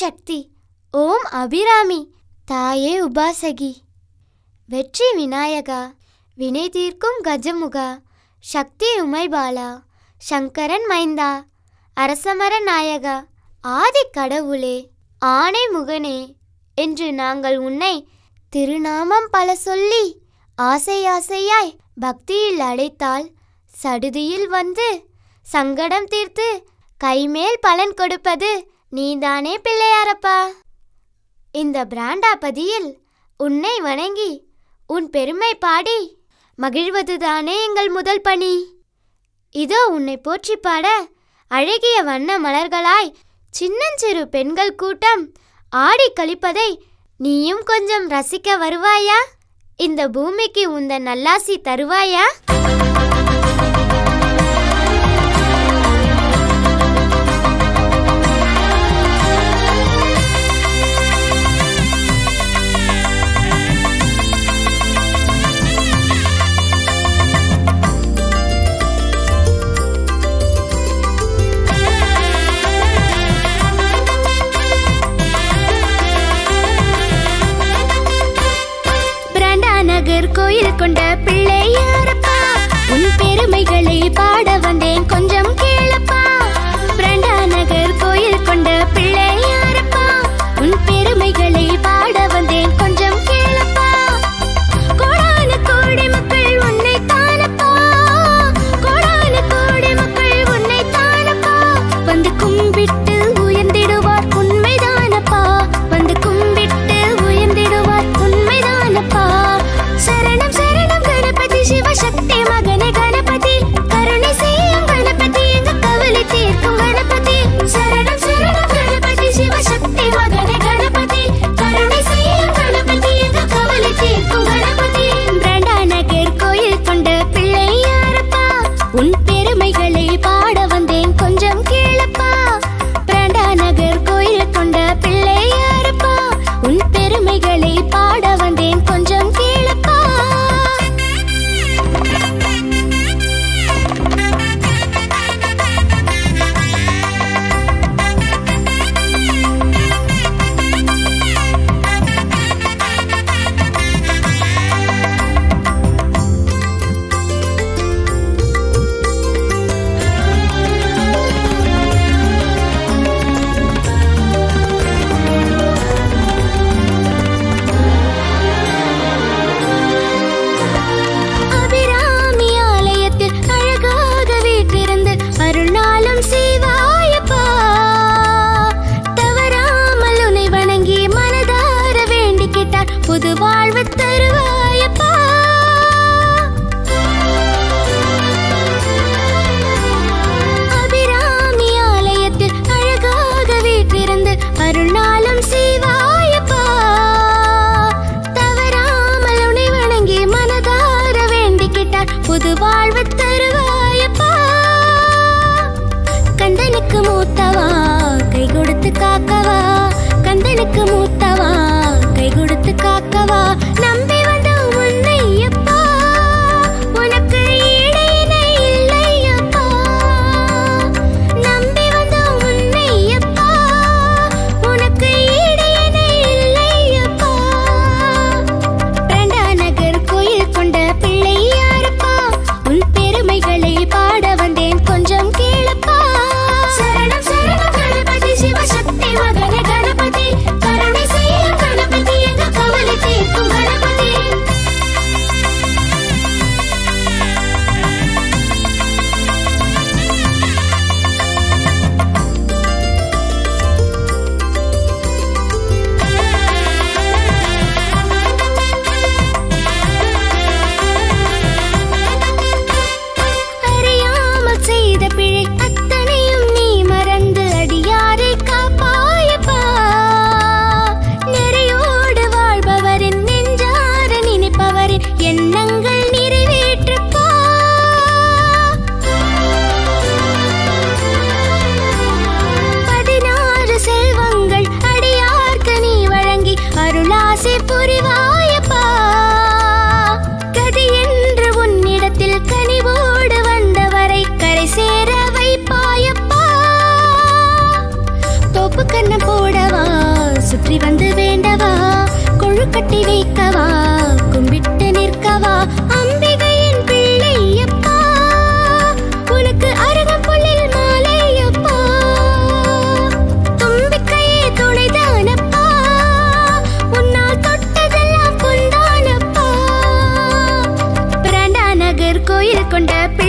சக்தி ஓம் அபிராமி தாயே உபாசகி வெற்றி விநாயகா வினை தீர்க்கும் கஜமுகா சக்தி உமைபாலா சங்கரன் மைந்தா அரசமர நாயகா ஆதி கடவுளே ஆணை முகனே என்று நாங்கள் உன்னை திருநாமம் பல சொல்லி ஆசை ஆசையாய் பக்தியில் அழைத்தால் சடுதியில் வந்து சங்கடம் தீர்த்து கைமேல் பலன் கொடுப்பது நீதானே பிள்ளையாரப்பா இந்த பிராண்டாபதியில் உன்னை வணங்கி உன் பெருமை பாடி மகிழ்வதுதானே எங்கள் முதல் பணி இதோ உன்னை போற்றி பாட அழகிய வண்ண மலர்களாய் சின்னஞ்சிறு பெண்கள் கூட்டம் ஆடி கழிப்பதை நீயும் கொஞ்சம் ரசிக்க வருவாயா இந்த பூமிக்கு உந்த நல்லாசி தருவாயா பிராண்டா நகர் கோயில் கொண்ட பிள்ளையாரப்பா உன் பெருமைகளை பாட வந்தேன் கொஞ்சம் கேளப்பா பிராண்டா நகர் கோயில் கொண்ட பிள்ளையாரப்பா உன் பெருமைகளை பாட வந்தேன் கொஞ்சம் கேளப்பா கோடான கோடி மக்கள் உன்னை தானப்பா கோடான கோடி மக்கள் உன்னை தானப்பா வந்து கும்பிட்டு உயர்ந்திடுவார் உண்மைதானப்பா வந்து கும்பிட்டு உயர்ந்திடுவார் உண்மைதானப்பா சரணம் சரணம் கணபதி சிவசக்தி மகனே கணபதி கருணை செய்யும் கணபதி எங்க கவலை தீர்க்கும் கணபதி சரணம் சரணம் கணபதி சிவசக்தி மகனே கணபதி கருணை செய்யும் கணபதி எங்க கவலை தீர்க்கும் கணபதி பிரண்டா நகர் கோயில் கொண்ட பிள்ளையாரப்பா உன் பெருமைகளை பாட வந்தேன் கொஞ்சம் கேளப்பா பிரண்டா நகர் கோயில் கொண்ட பிள்ளையாரப்பா உன் பெருமைகளை பாட வந்தேன் கொஞ்சம் கேளப்பா அபிராமி ஆலயத்தில் அழகாக வீற்றிருந்து அருள்நாளும் செய்வாயப்பா தவறாமல் உன்னை வணங்கி மனதார வேண்டிக்கிட்டார் புது வாழ்வு தருவாயப்பா அபிராமி ஆலயத்தில் அழகாக வீற்றிருந்து அருள்நாளும் செய்வாயப்பா தவறாமல் உன்னை வணங்கி மனதார வேண்டிக்கிட்டார் புது வாழ்வு தருவாயப்பா கந்தனுக்கு மூத்தவா கை கொடுத்து காக்கவா கந்தனுக்கு மூத்தவா கை கொடுத்து காக்கவா நம்பி வந்த உன்னை அப்பா உனக்கு ஈடு இணை இல்லையப்பா நம்பி வந்த உன்னை அப்பா உனக்கு ஈடு இணை இல்லையப்பா பிரண்டா நகர் கோயில் கொண்ட பிள்ளையாரப்பா உன் கட்டி வைக்கவா கும்பிட்டு நிற்கவா அம்பிகையின் பிள்ளையப்பா உனக்கு அருகம்புல்லில் மாலையப்பா தும்பிக்கையே துணைதானப்பா உன்னால் தொட்டதெல்லாம் பொந்தானப்பா பிராண்டா நகர் கோயில் கொண்ட